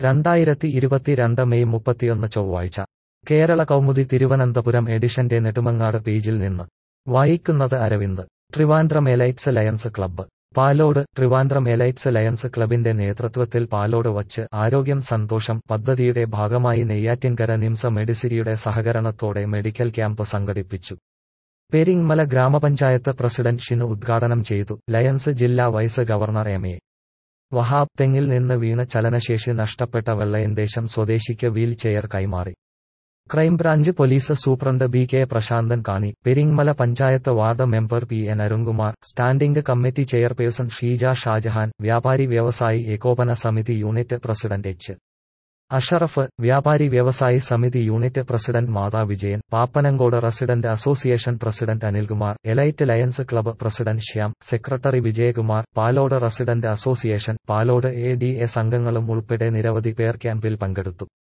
രണ്ടായിരത്തി ഇരുപത്തിരണ്ട് മെയ് മുപ്പത്തിയൊന്ന് ചൊവ്വാഴ്ച കേരള കൗമുദി തിരുവനന്തപുരം എഡിഷന്റെ നെടുമങ്ങാട് പേജിൽ നിന്ന് വായിക്കുന്നത് Aravind Trivandrum Elites Lions Club Palode Trivandrum Elites Lions ക്ലബിന്റെ നേതൃത്വത്തിൽ പാലോട് വച്ച് ആരോഗ്യം സന്തോഷം പദ്ധതിയുടെ ഭാഗമായി നെയ്യാറ്റിൻകര നിംസ മെഡിസിരിയുടെ സഹകരണത്തോടെ മെഡിക്കൽ ക്യാമ്പ് സംഘടിപ്പിച്ചു പെരിങ്മല ഗ്രാമപഞ്ചായത്ത് പ്രസിഡന്റ് ഷിനു ഉദ്ഘാടനം ചെയ്തു ലയൺസ് ജില്ലാ vice governor M A Wahab തെങ്ങിൽ നിന്ന് വീണ് ചലനശേഷി നഷ്ടപ്പെട്ട വെള്ളയന്തേശം സ്വദേശിക്ക് വീൽ ചെയർ കൈമാറി crime branch police superintendent B K Prashanthan കാണി Peringamala panchayat ward member P N Arunkumar standing committee chairperson Sheeja Shajahan വ്യാപാരി വ്യവസായി ഏകോപന സമിതി യൂണിറ്റ് പ്രസിഡന്റ് എച്ച് അഷറഫ് വ്യാപാരി വ്യവസായി സമിതി യൂണിറ്റ് പ്രസിഡന്റ് മാതാ Vijayan Pappanamcode resident association president Anilkumar Elite Lions Club president Shyam secretary Vijayakumar Palode resident association Palode A D S അംഗങ്ങളും ഉൾപ്പെടെ നിരവധി പേർ ക്യാമ്പിൽ പങ്കെടുത്തു